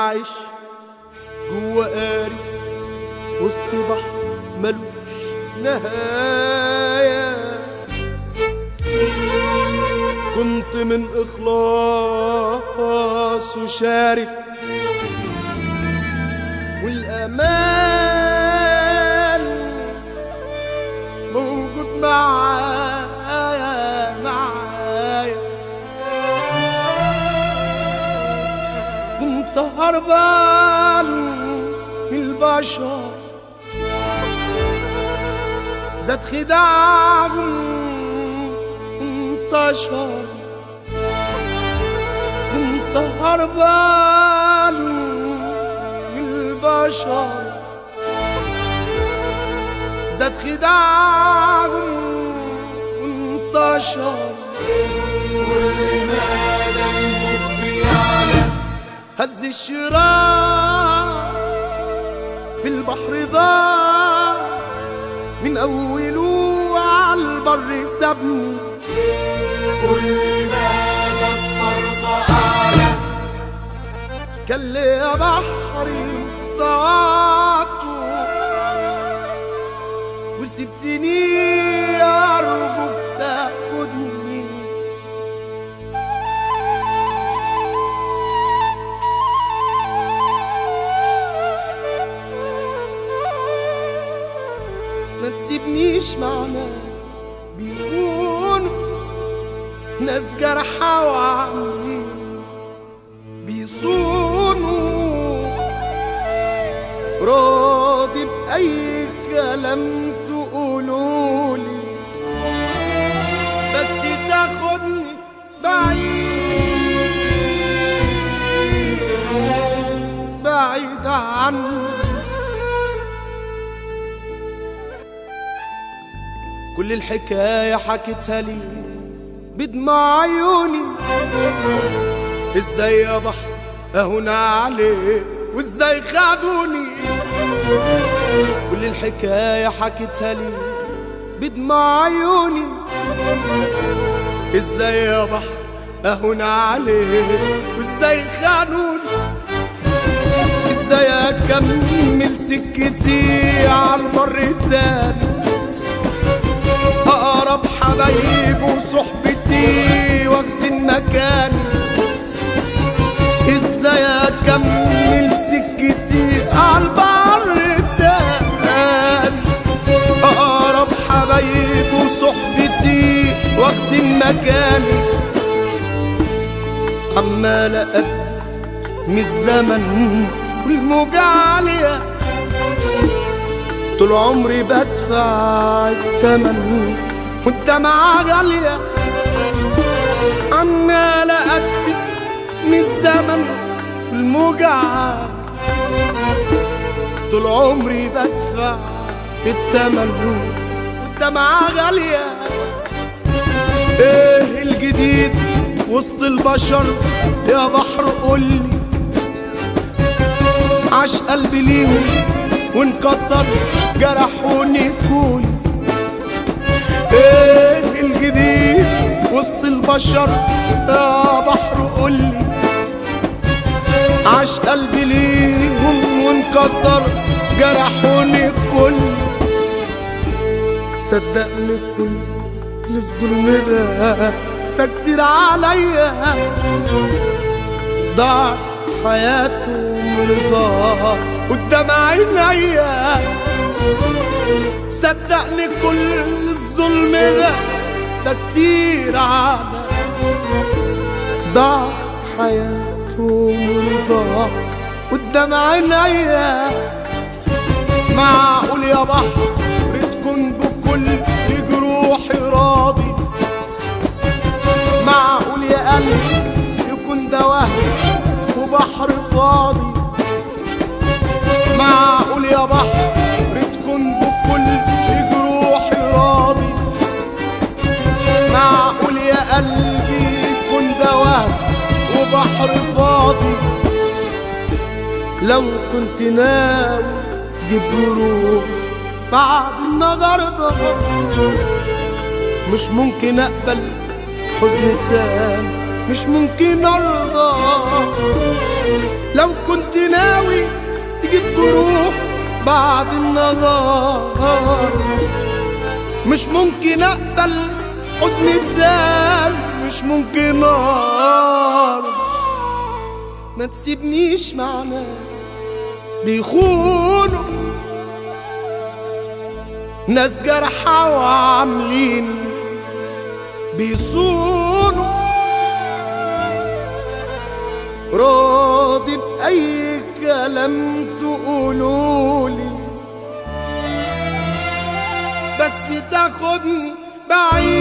عايش جوا قاري وسط بحر ملوش نهاية كنت من إخلاص وشارب والأمان موجود معايا معايا كنت هربان من البشر زاد خداعهم انتشر كنت هربان من البشر زاد خداعهم انتشر كل مدى الحب يعلى هز الشراع في البحر ضاع من أوله على البر سابني كل مدى الصرخ أعلى كان لي يا بحري طاعته وسبتني أرجوك تاخدني ما تسيبنيش مع ناس بيخونوا ناس جرحى وعاملين بيصونوا راضي بأي كلام تقولولي بس تاخدني بعيد بعيد عني كل الحكاية حكيتها لي بدمع عيوني ازاي يا بحر اهون عليه وازاي خدوني كل الحكاية حكيتها لي بدمع عيوني ازاي يا بحر اهون عليه وازاي خانوني ازاي اكمل سكتي على البر تاني اقرب حبايب وصحبتي وقت المكان ازاي اكمل سكتي عالبر تاني اقرب حبايب وصحبتي وقت المكان عمال اقدم من الزمن والموجة عالية طول عمري بدفع التمن والدمعة غالية عمال أقدم من الزمن والموجة طول عمري بدفع التمن والدمعة غالية ايه الجديد وسط البشر يا بحر قولي عاش قلبي ليهم وانكسر جرحوني كل ايه الجديد وسط البشر يا بحر قولي عاش قلبي ليهم وانكسر جرحوني كل صدقني كل الظلم ده ده كتير عليا ضاع حياته مرضاه قدام عينيا صدقني كل الظلم ده ده كتير على ضاعت حياته مرضاه قدام عينيا معقول يا بحر تكون بكل جروحي راضي معقول يا قلبي يكون ده وهم وبحر فاضي معقول يا بحر تكون بكل جروحي راضي معقول يا قلبي يكون ده وهم وبحر فاضي لو كنت ناوي تجيب جروح بعد النهارده مش ممكن اقبل حزن تاني مش ممكن ارضى لو كنت ناوي تجيب جروح بعد النهار مش ممكن اقبل حزن اتزال مش ممكن نار ما تسيبنيش مع ناس بيخونوا ناس جرحى وعاملين بيصونوا راضي بأي كلام تقولولي بس تاخدني بعيد